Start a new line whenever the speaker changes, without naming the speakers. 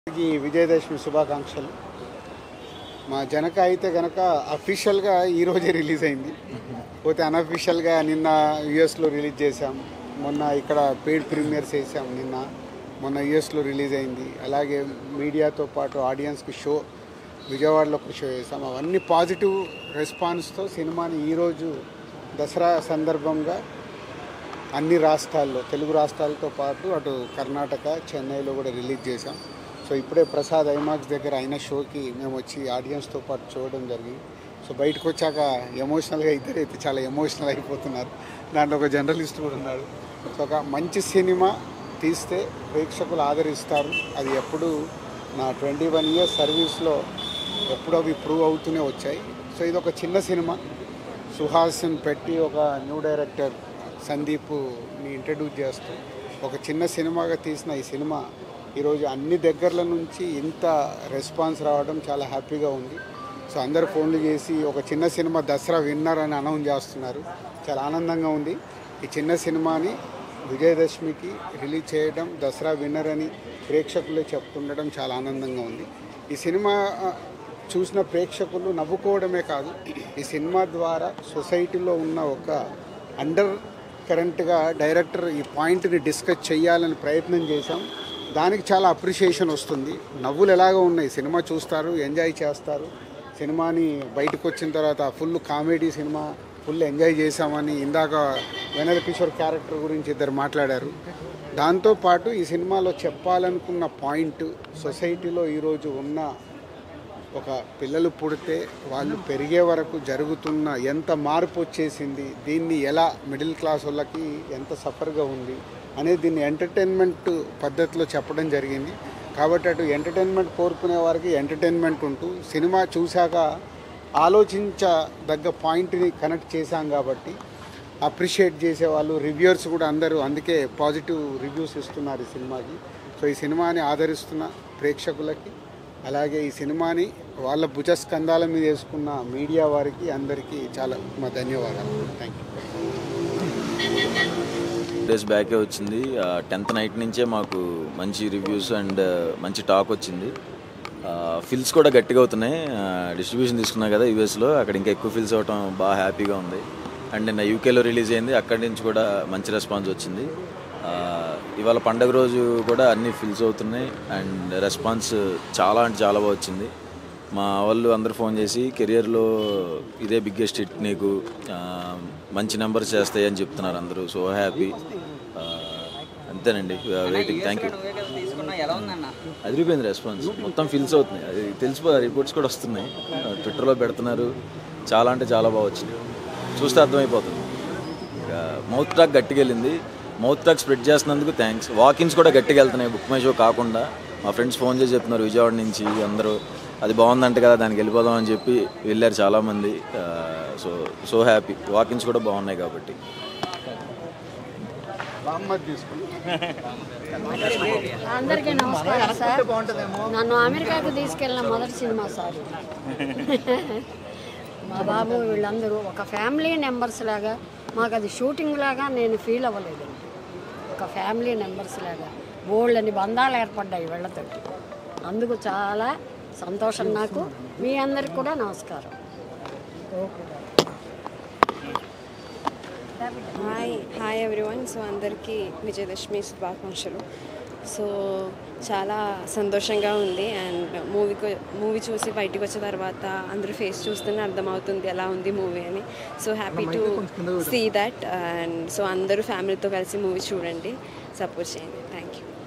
అందరికీ విజయదశమి శుభాకాంక్షలు మా జనక అయితే గనక అఫీషియల్గా ఈరోజే రిలీజ్ అయింది పోతే అన్అఫీషియల్గా నిన్న యుఎస్లో రిలీజ్ చేశాం మొన్న ఇక్కడ పెయిడ్ ప్రీమియర్స్ వేసాం నిన్న మొన్న యుఎస్లో రిలీజ్ అయింది అలాగే మీడియాతో పాటు ఆడియన్స్కి షో విజయవాడలో ఒక షో చేసాం అవన్నీ పాజిటివ్ రెస్పాన్స్తో సినిమాని ఈరోజు దసరా సందర్భంగా అన్ని రాష్ట్రాల్లో తెలుగు రాష్ట్రాలతో పాటు అటు కర్ణాటక చెన్నైలో కూడా రిలీజ్ చేశాం సో ఇప్పుడే ప్రసాద్ ఐమాక్స్ దగ్గర అయిన షోకి మేము వచ్చి ఆడియన్స్తో పాటు చూడడం జరిగింది సో బయటకు వచ్చాక ఎమోషనల్గా ఇద్దరు అయితే చాలా ఎమోషనల్ అయిపోతున్నారు దాంట్లో ఒక జర్నలిస్ట్ కూడా ఉన్నాడు సో ఒక మంచి సినిమా తీస్తే ప్రేక్షకులు ఆదరిస్తారు అది ఎప్పుడు నా ట్వంటీ వన్ ఇయర్స్ సర్వీస్లో ఎప్పుడు అవి ప్రూవ్ అవుతూనే వచ్చాయి సో ఇది ఒక చిన్న సినిమా సుహాసిన్ పెట్టి ఒక న్యూ డైరెక్టర్ సందీప్ని ఇంట్రడ్యూస్ చేస్తూ ఒక చిన్న సినిమాగా తీసిన ఈ సినిమా ఈరోజు అన్ని దగ్గరల నుంచి ఇంత రెస్పాన్స్ రావడం చాలా హ్యాపీగా ఉంది సో అందరు ఫోన్లు చేసి ఒక చిన్న సినిమా దసరా విన్నర్ అని అనౌన్స్ చేస్తున్నారు చాలా ఆనందంగా ఉంది ఈ చిన్న సినిమాని విజయదశమికి రిలీజ్ చేయడం దసరా విన్నర్ అని ప్రేక్షకులే చెప్తుండడం చాలా ఆనందంగా ఉంది ఈ సినిమా ఆ, చూసిన ప్రేక్షకులు నవ్వుకోవడమే కాదు ఈ సినిమా ద్వారా సొసైటీలో ఉన్న ఒక అండర్ కరెంట్గా డైరెక్టర్ ఈ పాయింట్ని డిస్కస్ చేయాలని ప్రయత్నం చేశాం దానికి చాలా అప్రిషియేషన్ వస్తుంది నవ్వులు ఎలాగో ఉన్నాయి సినిమా చూస్తారు ఎంజాయ్ చేస్తారు సినిమాని బయటకు వచ్చిన తర్వాత full comedy cinema full enjoy చేశామని ఇందాక వెనల్ కిషోర్ క్యారెక్టర్ గురించి ఇద్దరు మాట్లాడారు దాంతోపాటు ఈ సినిమాలో చెప్పాలనుకున్న పాయింట్ సొసైటీలో ఈరోజు ఉన్న ఒక పిల్లలు పుడితే వాళ్ళు పెరిగే వరకు జరుగుతున్న ఎంత మార్పు వచ్చేసింది దీన్ని ఎలా మిడిల్ క్లాస్ వాళ్ళకి ఎంత సఫర్గా ఉంది అనేది దీన్ని ఎంటర్టైన్మెంట్ పద్ధతిలో చెప్పడం జరిగింది కాబట్టి అటు ఎంటర్టైన్మెంట్ కోరుకునే వారికి ఎంటర్టైన్మెంట్ ఉంటూ సినిమా చూశాక ఆలోచించదగ్గ పాయింట్ని కనెక్ట్ చేశాం కాబట్టి అప్రిషియేట్ చేసేవాళ్ళు రివ్యూర్స్ కూడా అందరూ అందుకే పాజిటివ్ రివ్యూస్ ఇస్తున్నారు ఈ సినిమాకి సో ఈ సినిమాని ఆదరిస్తున్న ప్రేక్షకులకి అలాగే ఈ సినిమాని వాళ్ళ భుజస్కంధాల మీద వేసుకున్న మీడియా వారికి అందరికీ చాలా మా ధన్యవాదాలు థ్యాంక్ యూ
డేస్ బ్యాకే వచ్చింది టెన్త్ నైట్ నుంచే మాకు మంచి రివ్యూస్ అండ్ మంచి టాక్ వచ్చింది ఫిల్స్ కూడా గట్టిగా అవుతున్నాయి డిస్ట్రిబ్యూషన్ తీసుకున్నాం కదా యూఎస్లో అక్కడ ఇంకా ఎక్కువ ఫిల్స్ అవ్వటం బాగా హ్యాపీగా ఉంది అండ్ నిన్న యూకేలో రిలీజ్ అయింది అక్కడి నుంచి కూడా మంచి రెస్పాన్స్ వచ్చింది ఆ, ఇవాళ పండగ రోజు కూడా అన్ని ఫిల్స్ అవుతున్నాయి అండ్ రెస్పాన్స్ చాలా అంటే చాలా బాగా వచ్చింది మా వాళ్ళు అందరు ఫోన్ చేసి కెరియర్లో ఇదే బిగ్గెస్ట్ హిట్ నీకు ఆ, మంచి నెంబర్స్ చేస్తాయి అని చెప్తున్నారు అందరూ సో హ్యాపీ అంతేనండి వెయిటింగ్ థ్యాంక్ యూ
నువ్వే కదా తీసుకున్నావు ఎలా ఉందన్న
అదిరిపోయింది రెస్పాన్స్ మొత్తం ఫిల్స్ అవుతున్నాయి అది తెలిసిపో రిపోర్ట్స్ కూడా వస్తున్నాయి ట్విట్టర్లో పెడుతున్నారు చాలా అంటే చాలా బాగా వచ్చింది చూస్తే అర్థమైపోతుంది ఇక మౌత్ టాక్ గట్టిగా వెళ్ళింది మౌత్ టాక్ స్ప్రెడ్ చేస్తున్నందుకు థ్యాంక్స్ వాకిన్స్ కూడా గట్టిగా వెళ్తున్నాయి బుక్ మై షో కాకుండా మా ఫ్రెండ్స్ ఫోన్ చేసి చెప్తున్నారు విజయవాడ నుంచి అందరూ అది బాగుందంట కదా దానికి వెళ్ళిపోదాం అని చెప్పి వెళ్ళారు చాలామంది సో సో హ్యాపీ వాకిన్స్ కూడా బాగున్నాయి కాబట్టి
బామ్మది తీసుకుని
అందరికీ నమస్కారం సార్ నన్ను అమెరికాకు తీసుకెళ్ళిన మొదటి సినిమా సార్ మా బాబు వీళ్ళందరూ ఒక ఫ్యామిలీ మెంబర్స్ లాగా మాకు అది షూటింగ్ లాగా నేను ఫీల్ అవ్వలేదు ఒక ఫ్యామిలీ మెంబర్స్ లాగా బోళ్ళని బంధాలు ఏర్పడ్డాయి వీళ్ళతో అందుకు చాలా సంతోషం నాకు మీ అందరికి కూడా నమస్కారం
హాయ్ హాయ్ ఎవ్రీవన్ సో అందరికీ విజయదశమి శుభాకాంక్షలు సో చాలా సంతోషంగా ఉంది అండ్ మూవీ మూవీ చూసి బయటికి వచ్చిన తర్వాత అందరూ ఫేస్ చూస్తేనే అర్థమవుతుంది ఎలా ఉంది మూవీ అని so happy to see that and so అందరూ ఫ్యామిలీతో కలిసి మూవీ చూడండి సపోర్ట్ చేయండి థ్యాంక్ యూ